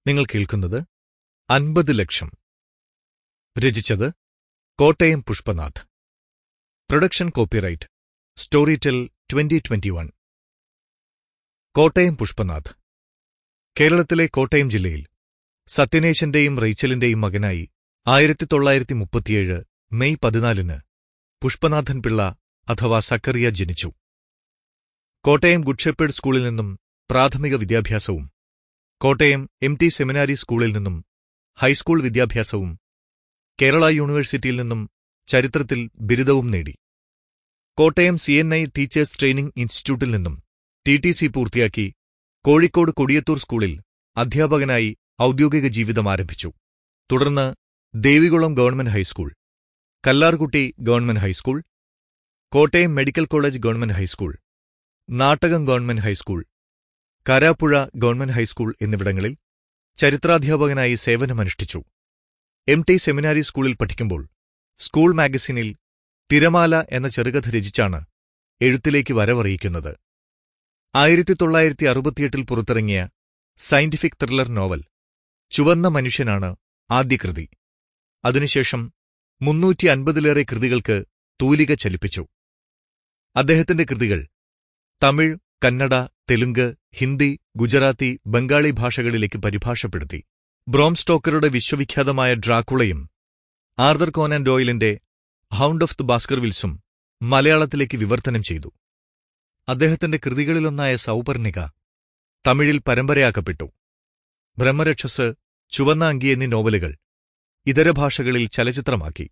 നിങ്ങൾ കേൾക്കുന്നത് അൻപത് ലക്ഷം രചിച്ചത് Kottayam Pushpanath production copyright Storytel twenty twenty one Kottayam Pushpanath കേരളത്തിലെ കോട്ടയം ജില്ലയിൽ സത്യനേശന്റെയും റേച്ചലിന്റെയും മകനായി ആയിരത്തി തൊള്ളായിരത്തി മുപ്പത്തിയേഴ് മെയ് പതിനാലിന് പുഷ്പനാഥൻ പിള്ള അഥവാ സക്കറിയ ജനിച്ചു കോട്ടയം ഗുഡ് ഷെപ്പേഡ് സ്കൂളിൽ നിന്നും പ്രാഥമിക വിദ്യാഭ്യാസവും കോട്ടയം എം ടി സെമിനാരി സ്കൂളിൽ നിന്നും ഹൈസ്കൂൾ വിദ്യാഭ്യാസവും കേരള യൂണിവേഴ്സിറ്റിയിൽ നിന്നും ചരിത്രത്തിൽ ബിരുദവും നേടി Kottayam C N I teachers training ഇൻസ്റ്റിറ്റ്യൂട്ടിൽ നിന്നും ടി ടി സി പൂർത്തിയാക്കി കോഴിക്കോട് കൊടിയത്തൂർ സ്കൂളിൽ അധ്യാപകനായി ഔദ്യോഗിക ജീവിതം ആരംഭിച്ചു തുടർന്ന് Devikulam government high school Kallarkutty government high school Kottayam medical college government high school Nattakam government high school Karapuzha government high school എന്നിവിടങ്ങളിൽ ചരിത്രാധ്യാപകനായി സേവനമനുഷ്ഠിച്ചു എം ടി സെമിനാരി സ്കൂളിൽ പഠിക്കുമ്പോൾ സ്കൂൾ മാഗസിനിൽ തിരമാല എന്ന ചെറുകഥ രചിച്ചാണ് എഴുത്തിലേക്ക് വരവറിയിക്കുന്നത് ആയിരത്തി തൊള്ളായിരത്തി അറുപത്തിയെട്ടിൽ പുറത്തിറങ്ങിയ സയന്റിഫിക് ത്രില്ലർ നോവൽ ചുവന്ന മനുഷ്യനാണ് ആദ്യ കൃതി അതിനുശേഷം മുന്നൂറ്റി അൻപതിലേറെ കൃതികൾക്ക് തൂലിക ചലിപ്പിച്ചു അദ്ദേഹത്തിന്റെ കൃതികൾ തമിഴ് കന്നഡ തെലുങ്ക് ഹിന്ദി ഗുജറാത്തി ബംഗാളി ഭാഷകളിലേക്ക് പരിഭാഷപ്പെടുത്തി ബ്രോം സ്റ്റോക്കറുടെ വിശ്വവിഖ്യാതമായ ഡ്രാക്കുളയും ആർദർ കോനാൻ ഡോയിലിന്റെ ഹൗണ്ട് ഓഫ് ദ ബാസ്കർവിൽസും മലയാളത്തിലേക്ക് വിവർത്തനം ചെയ്തു അദ്ദേഹത്തിന്റെ കൃതികളിലൊന്നായ സൗപർണിക തമിഴിൽ പരമ്പരയാക്കപ്പെട്ടു ബ്രഹ്മരക്ഷസ് ചുവന്ന അങ്കി എന്നീ നോവലുകൾ ഇതര ഭാഷകളിൽ ചലച്ചിത്രമാക്കി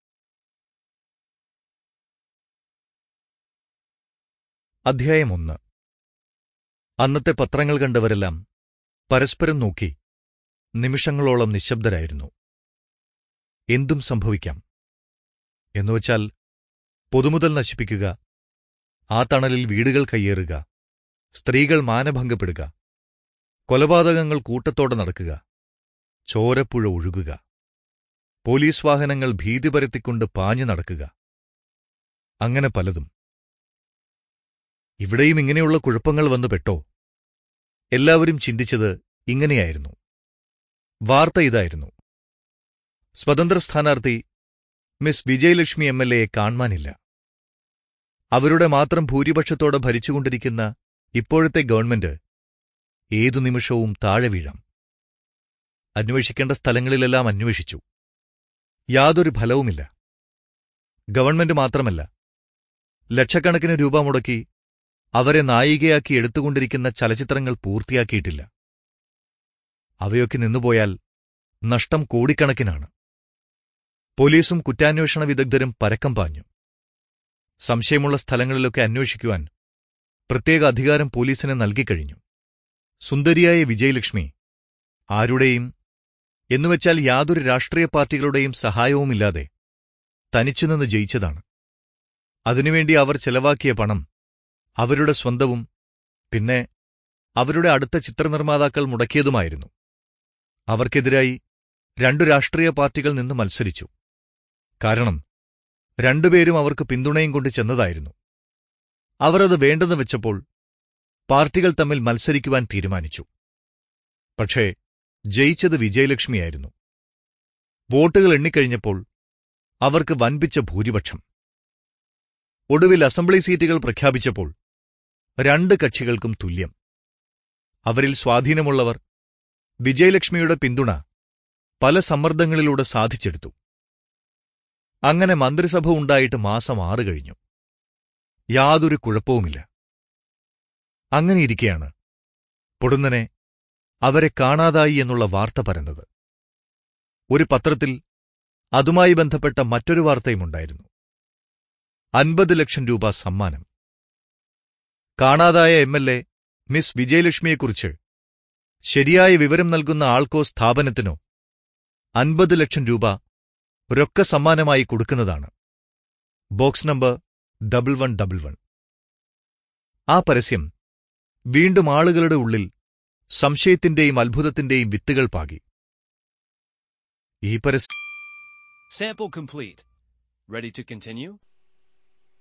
അധ്യായം ഒന്ന് അന്നത്തെ പത്രങ്ങൾ കണ്ടവരെല്ലാം പരസ്പരം നോക്കി നിമിഷങ്ങളോളം നിശബ്ദരായിരുന്നു എന്തും സംഭവിക്കാം എന്നുവച്ചാൽ പൊതുമുതൽ നശിപ്പിക്കുക ആ തണലിൽ വീടുകൾ കയ്യേറുക സ്ത്രീകൾ മാനഭംഗപ്പെടുക കൊലപാതകങ്ങൾ കൂട്ടത്തോടെ നടക്കുക ചോരപ്പുഴ ഒഴുകുക പോലീസ് വാഹനങ്ങൾ ഭീതി പരത്തിക്കൊണ്ട് പാഞ്ഞു നടക്കുക അങ്ങനെ പലതും ഇവിടെയും ഇങ്ങനെയുള്ള കുഴപ്പങ്ങൾ വന്നു പെട്ടോ എല്ലാവരും ചിന്തിച്ചത് ഇങ്ങനെയായിരുന്നു വാർത്ത ഇതായിരുന്നു സ്വതന്ത്ര സ്ഥാനാർത്ഥി മിസ് വിജയലക്ഷ്മി എം എൽ എയെ കാണുവാനില്ല അവരുടെ മാത്രം ഭൂരിപക്ഷത്തോടെ ഭരിച്ചുകൊണ്ടിരിക്കുന്ന ഇപ്പോഴത്തെ ഗവൺമെന്റ് ഏതു നിമിഷവും താഴെ വീഴാം അന്വേഷിക്കേണ്ട സ്ഥലങ്ങളിലെല്ലാം അന്വേഷിച്ചു യാതൊരു ഫലവുമില്ല ഗവൺമെന്റ് മാത്രമല്ല ലക്ഷക്കണക്കിന് രൂപ മുടക്കി അവരെ നായികയാക്കി എടുത്തുകൊണ്ടിരിക്കുന്ന ചലച്ചിത്രങ്ങൾ പൂർത്തിയാക്കിയിട്ടില്ല അവയൊക്കെ നിന്നുപോയാൽ നഷ്ടം കോടിക്കണക്കിനാണ് പോലീസും കുറ്റാന്വേഷണ വിദഗ്ധരും പരക്കം പാഞ്ഞു സംശയമുള്ള സ്ഥലങ്ങളിലൊക്കെ അന്വേഷിക്കുവാൻ പ്രത്യേക അധികാരം പോലീസിന് നൽകിക്കഴിഞ്ഞു സുന്ദരിയായ വിജയലക്ഷ്മി ആരുടെയും എന്നുവെച്ചാൽ യാതൊരു രാഷ്ട്രീയ പാർട്ടികളുടെയും സഹായവുമില്ലാതെ തനിച്ചുനിന്ന് ജയിച്ചതാണ് അതിനുവേണ്ടി അവർ ചെലവാക്കിയ പണം അവരുടെ സ്വന്തവും പിന്നെ അവരുടെ അടുത്ത ചിത്രനിർമ്മാതാക്കൾ മുടക്കിയതുമായിരുന്നു അവർക്കെതിരായി രണ്ടു രാഷ്ട്രീയ പാർട്ടികൾ നിന്ന് മത്സരിച്ചു കാരണം രണ്ടുപേരും അവർക്ക് പിന്തുണയും കൊണ്ട് ചെന്നതായിരുന്നു അവർ അത് വേണ്ടെന്ന് വെച്ചപ്പോൾ പാർട്ടികൾ തമ്മിൽ മത്സരിക്കുവാൻ തീരുമാനിച്ചു പക്ഷേ ജയിച്ചത് വിജയലക്ഷ്മിയായിരുന്നു വോട്ടുകൾ എണ്ണിക്കഴിഞ്ഞപ്പോൾ അവർക്ക് വൻപിച്ച ഭൂരിപക്ഷം ഒടുവിൽ അസംബ്ലി സീറ്റുകൾ പ്രഖ്യാപിച്ചപ്പോൾ രണ്ട് കക്ഷികൾക്കും തുല്യം അവരിൽ സ്വാധീനമുള്ളവർ വിജയലക്ഷ്മിയുടെ പിന്തുണ പല സമ്മർദ്ദങ്ങളിലൂടെ സാധിച്ചെടുത്തു അങ്ങനെ മന്ത്രിസഭ ഉണ്ടായിട്ട് മാസം ആറ് കഴിഞ്ഞു യാതൊരു കുഴപ്പവുമില്ല അങ്ങനെയിരിക്കെയാണ് പൊടുന്നനെ അവരെ കാണാതായി എന്നുള്ള വാർത്ത പരന്നത് ഒരു പത്രത്തിൽ അതുമായി ബന്ധപ്പെട്ട മറ്റൊരു വാർത്തയുമുണ്ടായിരുന്നു അൻപത് ലക്ഷം രൂപ സമ്മാനം കാണാതായ എം എൽ എ മിസ് വിജയലക്ഷ്മിയെക്കുറിച്ച് ശരിയായ വിവരം നൽകുന്ന ആൾക്കോ സ്ഥാപനത്തിനോ അൻപത് ലക്ഷം രൂപ രൊക്ക സമ്മാനമായി കൊടുക്കുന്നതാണ് box number double one double one ആ പരസ്യം വീണ്ടും ആളുകളുടെ ഉള്ളിൽ സംശയത്തിന്റെയും അത്ഭുതത്തിന്റെയും വിത്തുകൾ പാകി ഈ പരസ്യം Sample complete. Ready to continue?